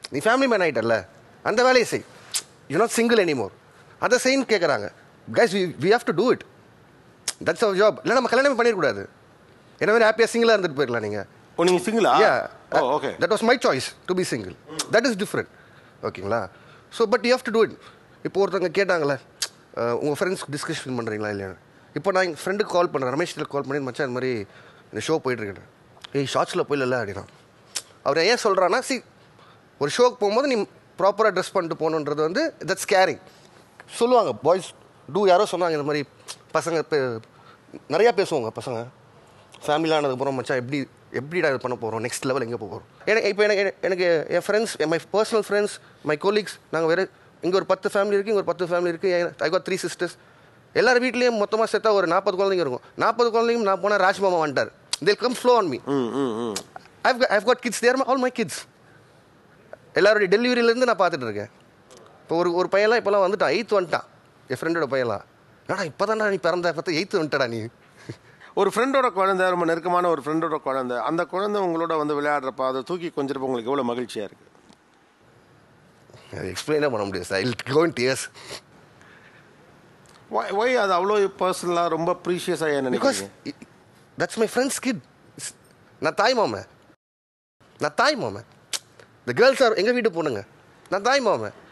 நீ family man ஆகிட்டல அந்த வேலையை செய் யூ நாட் சிங்கிள் எனிமோர் அதை செய்யன்னு கேட்குறாங்க guys we we have to do it that's our job இல்லை நம்ம கல்யாணமே பண்ணிடக்கூடாது என்ன மாதிரி ஹாப்பியாக சிங்கிளாக இருந்துட்டு போயிடலாம் நீங்கள் ஓ நீங்கள் சிங்கிளா yeah oh okay that was my choice to be single that is different ஓகேங்களா so but you have to do it இப்போ ஒருத்தவங்க கேட்டாங்களே உங்கள் ஃப்ரெண்ட்ஸ் டிஸ்கஷன் பண்ணுறீங்களா இல்லையா இப்போ நான் எங்கள் ஃப்ரெண்டுக்கு கால் பண்ணுறேன் ரமேஷ் கால் பண்ணி மச்சான் இந்த மாதிரி இந்த ஷோ போயிட்டுருக்கேன் ஏய் ஷார்ட்ஸில் போயிடல அப்படின்னா அவர் ஏன் சொல்கிறான்னா சி ஒரு ஷோக்கு போகும்போது நீ ப்ராப்பராக ட்ரெஸ் பண்ணிட்டு போகணுன்றது வந்து தட்ஸ் கேரிங் சொல்லுவாங்க பாய்ஸ் டூ யாரோ சொன்னாங்க இந்த மாதிரி பசங்க பே- நிறையா பேசுவாங்க பசங்க ஃபேமிலி ஆனதுக்கப்புறம் மச்சான் எப்படி எப்படிடா இது பண்ண போகிறோம் நெக்ஸ்ட் லெவல் எங்கே போகிறோம் எனக்கு இப்போ எனக்கு எனக்கு என் friends my personal friends my colleagues நாங்கள் வேறு இங்கே ஒரு பத்து ஃபேமிலி இருக்குது இங்கே ஒரு பத்து ஃபேமிலி இருக்குது ஐ காட் த்ரீ சிஸ்டர்ஸ் எல்லார் வீட்லேயும் மொத்தமாக சேர்த்தா ஒரு நாற்பது குழந்தைங்க இருக்கும் நாற்பது குழந்தைங்க நான் போனால் ராஜ்மாமா வந்துட்டார் தில் come slow on me hmm hmm hmm I've I've got kids there all my kids எல்லாருடைய டெலிவரியிலேருந்து நான் பார்த்துட்டு இருக்கேன் இப்போ ஒரு ஒரு பையன்லாம் இப்போலாம் வந்துட்டான் எயித்து வந்துட்டான் என் ஃப்ரெண்டோட பையன்லாம் ஏடா இப்போ நீ பிறந்த பார்த்து எயித்து வந்துட்டடா நீ ஒரு ஃப்ரெண்டோட குழந்தை ரொம்ப நெருக்கமான ஒரு ஃப்ரெண்டோட குழந்தை அந்த குழந்தை உங்களோட வந்து விளையாடுறப்ப அதை தூக்கி கொஞ்சிருப்ப உங்களுக்கு எவ்வளோ மகிழ்ச்சியாக இருக்குது எக்ஸ்பிளைனே பண்ண முடியாது sir I'll go in tears why why அது அவ்வளோ பர்சனலாக ரொம்ப ப்ரீஷியஸாக ஏன் பிகாஸ் நினைக்கிறீங்க தட்ஸ் மை ஃப்ரெண்ட்ஸ் கிட் நான் தாய் மாமன் நான் தாய் மாமன் இந்த கேர்ள்ஸ் ஆர் எங்கள் வீட்டு பொண்ணுங்க நான் தாய் மாமன்